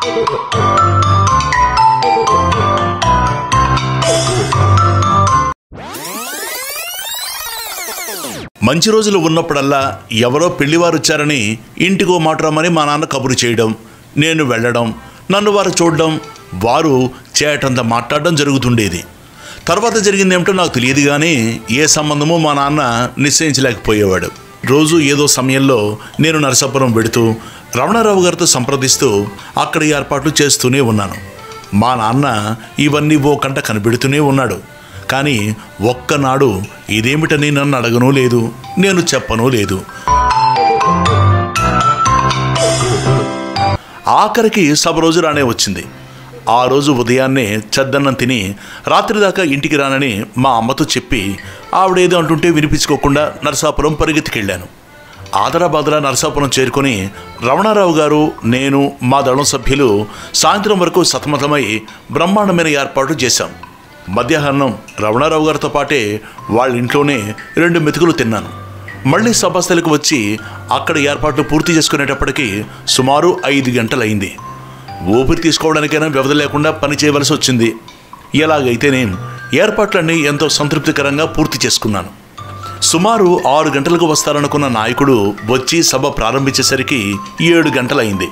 మంచి రోజులు ఉన్నప్పుడల్లా ఎవరో పెళ్లివారు వచ్చారని ఇంటికో మాట రమ్మని మా నాన్న కబురు చేయడం నేను వెళ్ళడం నన్ను వారు చూడడం వారు చేయటంత మాట్లాడడం జరుగుతుండేది తర్వాత జరిగింది ఏమిటో నాకు తెలియదు కానీ ఏ సంబంధమో మా నాన్న నిశ్చయించలేకపోయేవాడు రోజు ఏదో సమయంలో నేను నరసాపురం వెడుతూ రమణారావు గారితో సంప్రదిస్తూ అక్కడ ఏర్పాట్లు చేస్తూనే ఉన్నాను మా నాన్న ఇవన్నీ ఓ కంట కనిపెడుతూనే ఉన్నాడు కానీ ఒక్కనాడు ఇదేమిటని నన్ను అడగనూ లేదు నేను చెప్పనూ లేదు ఆఖరికి సభ రోజు రానే వచ్చింది ఆ రోజు ఉదయాన్నే చద్దన్నం తిని రాత్రి దాకా ఇంటికి రానని మా అమ్మతో చెప్పి ఆవిడేదో అంటుంటే వినిపించుకోకుండా నరసాపురం పరిగెత్తికెళ్ళాను ఆదరాబాదరా నరసాపురం చేరుకొని రమణారావు గారు నేను మా దళం సభ్యులు సాయంత్రం వరకు సతమతమై బ్రహ్మాండమైన ఏర్పాటు చేశాం మధ్యాహ్నం రమణారావు గారితో పాటే వాళ్ళ ఇంట్లోనే రెండు మెతుకులు తిన్నాను మళ్ళీ సభస్థలకు వచ్చి అక్కడ ఏర్పాట్లు పూర్తి చేసుకునేటప్పటికి సుమారు ఐదు గంటలైంది ఊపిరి తీసుకోవడానికైనా వ్యవధి లేకుండా పని చేయవలసి వచ్చింది ఎలాగైతేనే ఏర్పాట్లన్నీ ఎంతో సంతృప్తికరంగా పూర్తి చేసుకున్నాను సుమారు ఆరు గంటలకు వస్తారనుకున్న నాయకుడు వచ్చి సభ ప్రారంభించేసరికి ఏడు గంటలైంది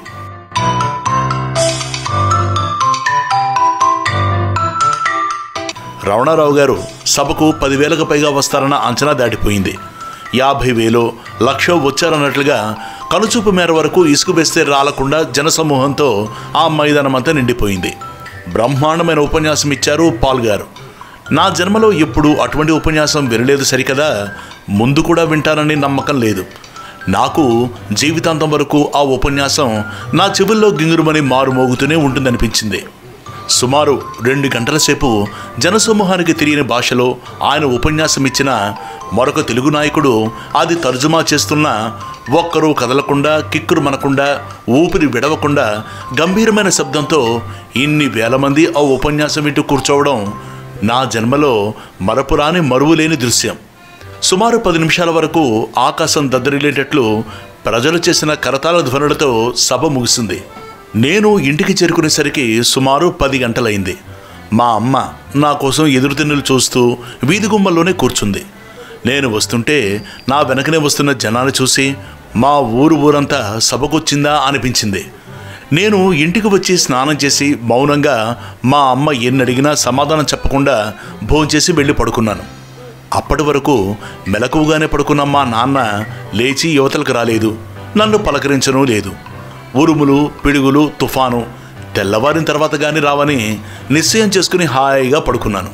రమణారావు గారు సభకు పదివేలకు పైగా వస్తారన్న అంచనా దాటిపోయింది యాభై వేలు లక్ష వచ్చారన్నట్లుగా కనుచూపు మేర వరకు ఇసుకు వేస్తే రాలకుండా జనసమూహంతో ఆ మైదానమంతా నిండిపోయింది బ్రహ్మాండమైన ఉపన్యాసం ఇచ్చారు పాల్ గారు నా జన్మలో ఎప్పుడు అటువంటి ఉపన్యాసం వినలేదు సరికదా ముందు కూడా వింటానని నమ్మకం లేదు నాకు జీవితాంతం వరకు ఆ ఉపన్యాసం నా చెవుల్లో గింగురుమని మారుమోగుతూనే ఉంటుందనిపించింది సుమారు రెండు గంటల సేపు జనసమూహానికి తెలియని భాషలో ఆయన ఉపన్యాసం ఇచ్చిన మరొక తెలుగు నాయకుడు అది తర్జుమా చేస్తున్న ఒక్కరూ కదలకుండా కిక్కురు మనకుండా ఊపిరి విడవకుండా గంభీరమైన శబ్దంతో ఇన్ని వేల మంది ఆ ఉపన్యాసం వింటూ కూర్చోవడం నా జన్మలో మరపురాని మరువులేని దృశ్యం సుమారు పది నిమిషాల వరకు ఆకాశం దద్దరిల్లేటట్లు ప్రజలు చేసిన కరతాళ ధ్వనులతో సభ ముగిసింది నేను ఇంటికి చేరుకునేసరికి సుమారు పది గంటలైంది మా అమ్మ నా కోసం ఎదురుతిన్నులు చూస్తూ వీధి గుమ్మల్లోనే కూర్చుంది నేను వస్తుంటే నా వెనకనే వస్తున్న జనాన్ని చూసి మా ఊరు ఊరంతా సభకొచ్చిందా అనిపించింది నేను ఇంటికి వచ్చి స్నానం చేసి మౌనంగా మా అమ్మ ఎన్ని అడిగినా సమాధానం చెప్పకుండా భోంచేసి వెళ్ళి పడుకున్నాను అప్పటి వరకు మెలకువగానే పడుకున్న మా నాన్న లేచి యువతలకు రాలేదు నన్ను పలకరించనూ లేదు ఉరుములు పిడుగులు తుఫాను తెల్లవారిన తర్వాత కానీ రావని నిశ్చయం చేసుకుని హాయిగా పడుకున్నాను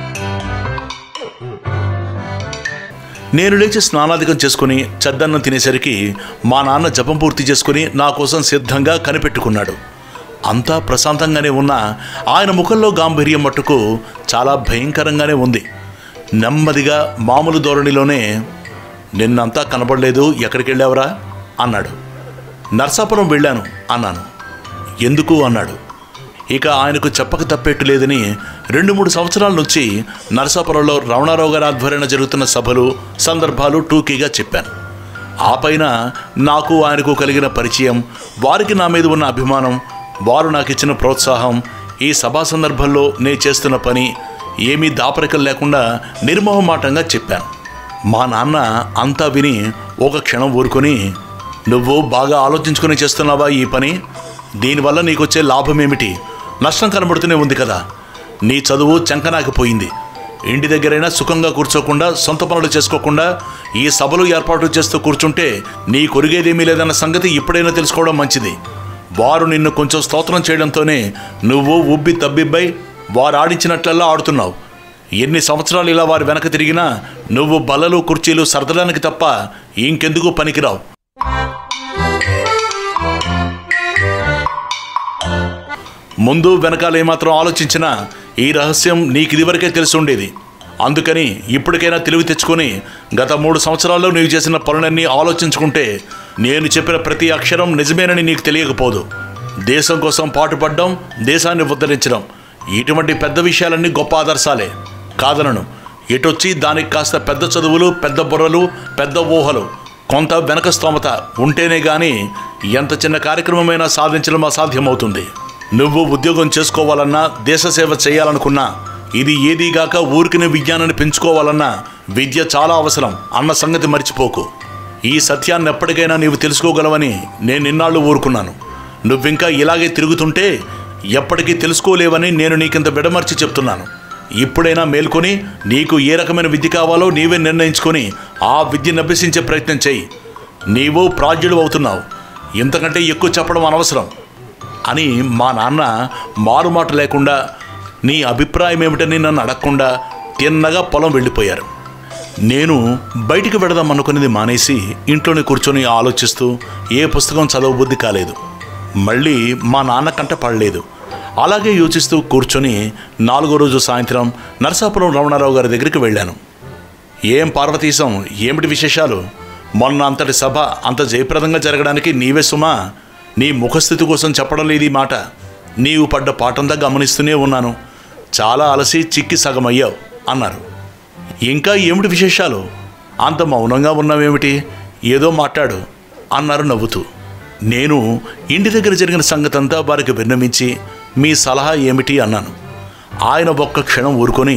నేను లేచి స్నానాధికం చేసుకుని చద్దన్నం తినేసరికి మా నాన్న జపం పూర్తి చేసుకుని నా కోసం సిద్ధంగా కనిపెట్టుకున్నాడు అంతా ప్రశాంతంగానే ఉన్న ఆయన ముఖంలో గాంభీర్యం మట్టుకు చాలా భయంకరంగానే ఉంది నెమ్మదిగా మామూలు ధోరణిలోనే నిన్నంతా కనబడలేదు ఎక్కడికి వెళ్ళావురా అన్నాడు నర్సాపురం వెళ్ళాను అన్నాను ఎందుకు అన్నాడు ఇక ఆయనకు చెప్పక తప్పేట్టు లేదని రెండు మూడు సంవత్సరాల నుంచి నరసాపురంలో రమణారావు గారి ఆధ్వర్యంలో జరుగుతున్న సభలు సందర్భాలు టూకీగా చెప్పాను ఆ పైన నాకు ఆయనకు కలిగిన పరిచయం వారికి నా మీద ఉన్న అభిమానం వారు నాకు ఇచ్చిన ప్రోత్సాహం ఈ సభా సందర్భంలో నేను చేస్తున్న పని ఏమీ దాపరికలు లేకుండా నిర్మోహమాటంగా చెప్పాను మా నాన్న అంతా విని ఒక క్షణం ఊరుకొని నువ్వు బాగా ఆలోచించుకుని చేస్తున్నావా ఈ పని దీనివల్ల నీకొచ్చే లాభం ఏమిటి నష్టం కనబడుతూనే ఉంది కదా నీ చదువు చంకనాకిపోయింది ఇంటి దగ్గరైనా సుఖంగా కూర్చోకుండా సొంత పనులు చేసుకోకుండా ఈ సభలు ఏర్పాటు చేస్తూ కూర్చుంటే నీ కొరిగేదేమీ లేదన్న సంగతి ఇప్పుడైనా తెలుసుకోవడం మంచిది వారు నిన్ను కొంచెం స్తోత్రం చేయడంతోనే నువ్వు ఉబ్బి తబ్బిబ్బై వారు ఆడించినట్లల్లా ఆడుతున్నావు ఎన్ని సంవత్సరాలు ఇలా వారి వెనక తిరిగినా నువ్వు బల్లలు కుర్చీలు సర్దడానికి తప్ప ఇంకెందుకు పనికిరావు ముందు వెనకాల ఏమాత్రం ఆలోచించినా ఈ రహస్యం నీకు ఇదివరకే తెలిసి ఉండేది అందుకని ఇప్పటికైనా తెలివి తెచ్చుకొని గత మూడు సంవత్సరాల్లో నీవు చేసిన పనులన్నీ ఆలోచించుకుంటే నేను చెప్పిన ప్రతి అక్షరం నిజమేనని నీకు తెలియకపోదు దేశం కోసం పాటుపడడం దేశాన్ని ఉద్ధరించడం ఇటువంటి పెద్ద విషయాలన్నీ గొప్ప ఆదర్శాలే కాదనను ఎటొచ్చి దానికి కాస్త పెద్ద చదువులు పెద్ద బుర్రలు పెద్ద ఊహలు కొంత వెనక స్తోమత ఉంటేనే గాని ఎంత చిన్న కార్యక్రమమైనా సాధించడం అసాధ్యమవుతుంది నువ్వు ఉద్యోగం చేసుకోవాలన్నా దేశ సేవ చేయాలనుకున్నా ఇది ఏదీగాక ఊరికిన విజ్ఞానాన్ని పెంచుకోవాలన్నా విద్య చాలా అవసరం అన్న సంగతి మర్చిపోకు ఈ సత్యాన్ని ఎప్పటికైనా నీవు తెలుసుకోగలవని నేను నిన్నాళ్ళు ఊరుకున్నాను నువ్వింకా ఇలాగే తిరుగుతుంటే ఎప్పటికీ తెలుసుకోలేవని నేను నీకింత విడమర్చి చెప్తున్నాను ఇప్పుడైనా మేల్కొని నీకు ఏ రకమైన విద్య కావాలో నీవే నిర్ణయించుకొని ఆ విద్యను అభ్యసించే ప్రయత్నం చెయ్యి నీవు ప్రాజ్ఞుడు అవుతున్నావు ఇంతకంటే ఎక్కువ చెప్పడం అనవసరం అని మా నాన్న మారుమాట లేకుండా నీ అభిప్రాయం ఏమిటని నన్ను అడగకుండా తిన్నగా పొలం వెళ్ళిపోయారు నేను బయటికి వెడదాం అనుకునేది మానేసి ఇంట్లోనే కూర్చొని ఆలోచిస్తూ ఏ పుస్తకం చదవబుద్ధి కాలేదు మళ్ళీ మా నాన్న కంట పడలేదు అలాగే యోచిస్తూ కూర్చొని నాలుగో రోజు సాయంత్రం నరసాపురం రమణారావు గారి దగ్గరికి వెళ్ళాను ఏం పార్వతీశం ఏమిటి విశేషాలు మొన్న అంతటి సభ అంత జయప్రదంగా జరగడానికి నీవే సుమా నీ ముఖస్థితి కోసం చెప్పడం లేదు ఈ మాట నీవు పడ్డ పాఠంతా గమనిస్తూనే ఉన్నాను చాలా అలసి చిక్కి సగమయ్యావు అన్నారు ఇంకా ఏమిటి విశేషాలు అంత మౌనంగా ఉన్నావేమిటి ఏదో మాట్లాడు అన్నారు నవ్వుతూ నేను ఇంటి దగ్గర జరిగిన సంగతంతా వారికి విన్నమించి మీ సలహా ఏమిటి అన్నాను ఆయన ఒక్క క్షణం ఊరుకొని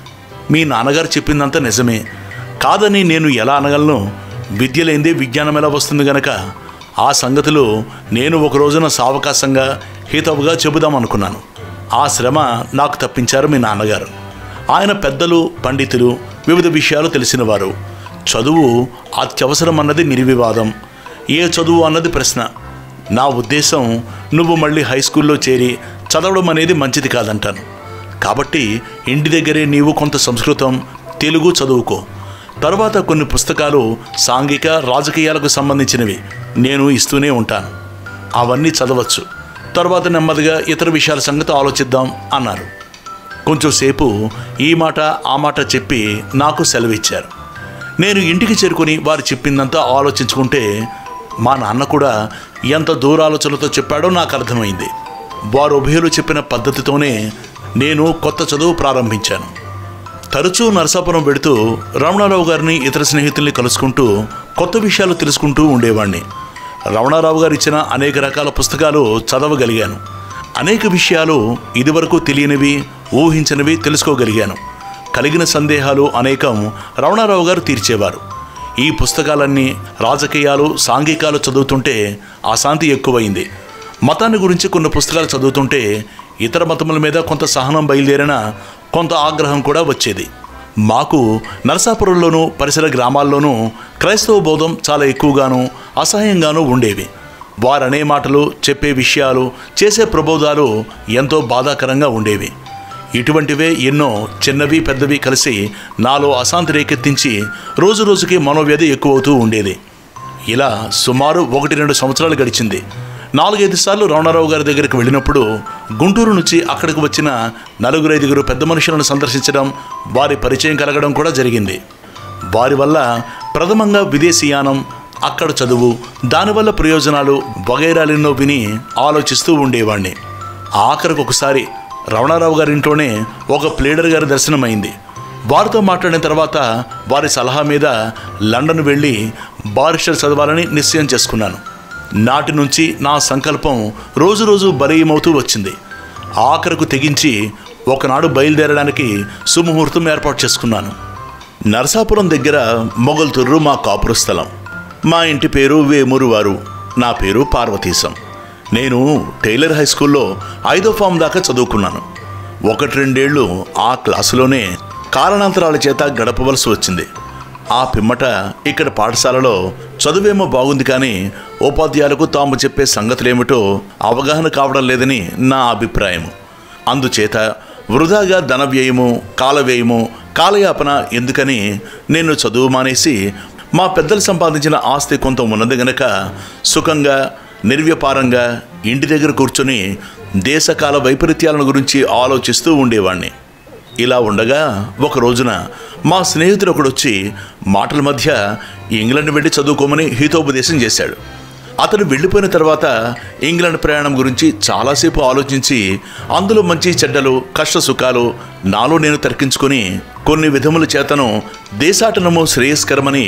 మీ నాన్నగారు చెప్పిందంతా నిజమే కాదని నేను ఎలా అనగలను విద్య లేనిదే విజ్ఞానం ఎలా వస్తుంది గనక ఆ సంగతులు నేను ఒక రోజున సావకాశంగా హితవుగా చెబుదాం అనుకున్నాను ఆ శ్రమ నాకు తప్పించారు మీ నాన్నగారు ఆయన పెద్దలు పండితులు వివిధ విషయాలు తెలిసినవారు చదువు అత్యవసరం అన్నది నిర్వివాదం ఏ చదువు అన్నది ప్రశ్న నా ఉద్దేశం నువ్వు మళ్ళీ హై స్కూల్లో చేరి చదవడం అనేది మంచిది కాదంటాను కాబట్టి ఇంటి దగ్గరే నీవు కొంత సంస్కృతం తెలుగు చదువుకో తర్వాత కొన్ని పుస్తకాలు సాంఘిక రాజకీయాలకు సంబంధించినవి నేను ఇస్తూనే ఉంటాను అవన్నీ చదవచ్చు తర్వాత నెమ్మదిగా ఇతర విషయాల సంగతి ఆలోచిద్దాం అన్నారు కొంచెం సేపు ఈ మాట ఆ మాట చెప్పి నాకు సెలవిచ్చారు నేను ఇంటికి చేరుకొని వారు చెప్పిందంతా ఆలోచించుకుంటే మా నాన్న కూడా ఎంత దూరాలోచనతో చెప్పాడో నాకు అర్థమైంది వారు ఉభయులు చెప్పిన పద్ధతితోనే నేను కొత్త చదువు ప్రారంభించాను తరచూ నరసాపురం వెడుతూ రమణారావు గారిని ఇతర స్నేహితుల్ని కలుసుకుంటూ కొత్త విషయాలు తెలుసుకుంటూ ఉండేవాడిని రమణారావు గారు ఇచ్చిన అనేక రకాల పుస్తకాలు చదవగలిగాను అనేక విషయాలు ఇదివరకు తెలియనివి ఊహించనివి తెలుసుకోగలిగాను కలిగిన సందేహాలు అనేకం రమణారావు గారు తీర్చేవారు ఈ పుస్తకాలన్నీ రాజకీయాలు సాంఘికాలు చదువుతుంటే అశాంతి ఎక్కువైంది మతాన్ని గురించి కొన్ని పుస్తకాలు చదువుతుంటే ఇతర మతముల మీద కొంత సహనం బయలుదేరిన కొంత ఆగ్రహం కూడా వచ్చేది మాకు నరసాపురంలోనూ పరిసర గ్రామాల్లోనూ క్రైస్తవ బోధం చాలా ఎక్కువగాను అసహ్యంగానూ ఉండేవి వారనే మాటలు చెప్పే విషయాలు చేసే ప్రబోధాలు ఎంతో బాధాకరంగా ఉండేవి ఇటువంటివే ఎన్నో చిన్నవి పెద్దవి కలిసి నాలో అశాంతి రేకెత్తించి రోజు రోజుకి మనోవ్యధి ఎక్కువవుతూ ఉండేది ఇలా సుమారు ఒకటి రెండు సంవత్సరాలు గడిచింది నాలుగైదు సార్లు రమణారావు గారి దగ్గరికి వెళ్ళినప్పుడు గుంటూరు నుంచి అక్కడికి వచ్చిన నలుగురు ఐదుగురు పెద్ద మనుషులను సందర్శించడం వారి పరిచయం కలగడం కూడా జరిగింది వారి వల్ల ప్రథమంగా విదేశీయానం అక్కడ చదువు దానివల్ల ప్రయోజనాలు వగైరాలెన్నో విని ఆలోచిస్తూ ఉండేవాణ్ణి ఆఖరికి ఒకసారి రమణారావు గారి ఇంట్లోనే ఒక ప్లేడర్ గారి దర్శనమైంది వారితో మాట్లాడిన తర్వాత వారి సలహా మీద లండన్ వెళ్ళి బారిస్టర్ చదవాలని నిశ్చయం చేసుకున్నాను నాటి నుంచి నా సంకల్పం రోజు రోజు బలీయమవుతూ వచ్చింది ఆఖరకు తెగించి ఒకనాడు బయలుదేరడానికి సుముహూర్తం ఏర్పాటు చేసుకున్నాను నరసాపురం దగ్గర మొగల్తుర్రు మా కాపుర స్థలం మా ఇంటి పేరు వేమూరు వారు నా పేరు పార్వతీశం నేను టైలర్ హై స్కూల్లో ఐదో ఫామ్ దాకా చదువుకున్నాను ఒకటి రెండేళ్లు ఆ క్లాసులోనే కారణాంతరాల చేత గడపవలసి వచ్చింది ఆ పిమ్మట ఇక్కడ పాఠశాలలో చదువేమో బాగుంది కానీ ఉపాధ్యాయులకు తాము చెప్పే సంగతులేమిటో అవగాహన కావడం లేదని నా అభిప్రాయం అందుచేత వృధాగా ధన వ్యయము కాల వ్యయము కాలయాపన ఎందుకని నేను చదువు మానేసి మా పెద్దలు సంపాదించిన ఆస్తి కొంత ఉన్నది గనక సుఖంగా నిర్వ్యపారంగా ఇంటి దగ్గర కూర్చొని దేశకాల వైపరీత్యాలను గురించి ఆలోచిస్తూ ఉండేవాణ్ణి ఇలా ఉండగా ఒక రోజున మా స్నేహితుడు ఒకడు వచ్చి మాటల మధ్య ఇంగ్లాండ్ వెళ్ళి చదువుకోమని హితోపదేశం చేశాడు అతను వెళ్ళిపోయిన తర్వాత ఇంగ్లాండ్ ప్రయాణం గురించి చాలాసేపు ఆలోచించి అందులో మంచి చెడ్డలు కష్ట సుఖాలు నాలో నేను తర్కించుకొని కొన్ని విధముల చేతను దేశాటనము శ్రేయస్కరమని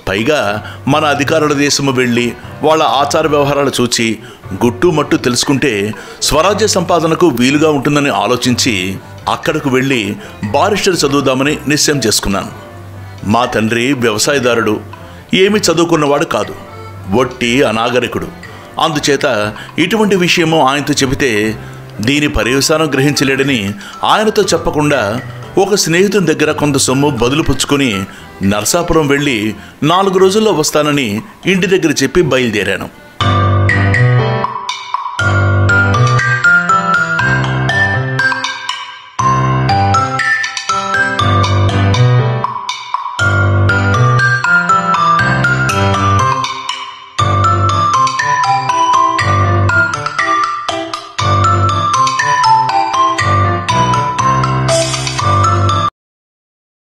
పైగా మన అధికారుల దేశము వెళ్ళి వాళ్ళ ఆచార వ్యవహారాలు చూచి గుట్టు మట్టు తెలుసుకుంటే స్వరాజ్య సంపాదనకు వీలుగా ఉంటుందని ఆలోచించి అక్కడకు వెళ్ళి బారిస్టర్ చదువుదామని నిశ్చయం చేసుకున్నాను మా తండ్రి వ్యవసాయదారుడు ఏమి చదువుకున్నవాడు కాదు వట్టి అనాగరికుడు అందుచేత ఇటువంటి విషయము ఆయనతో చెబితే దీని పర్యవసానం గ్రహించలేడని ఆయనతో చెప్పకుండా ఒక స్నేహితుని దగ్గర కొంత సొమ్ము బదులు పుచ్చుకొని నరసాపురం వెళ్ళి నాలుగు రోజుల్లో వస్తానని ఇంటి దగ్గర చెప్పి బయలుదేరాను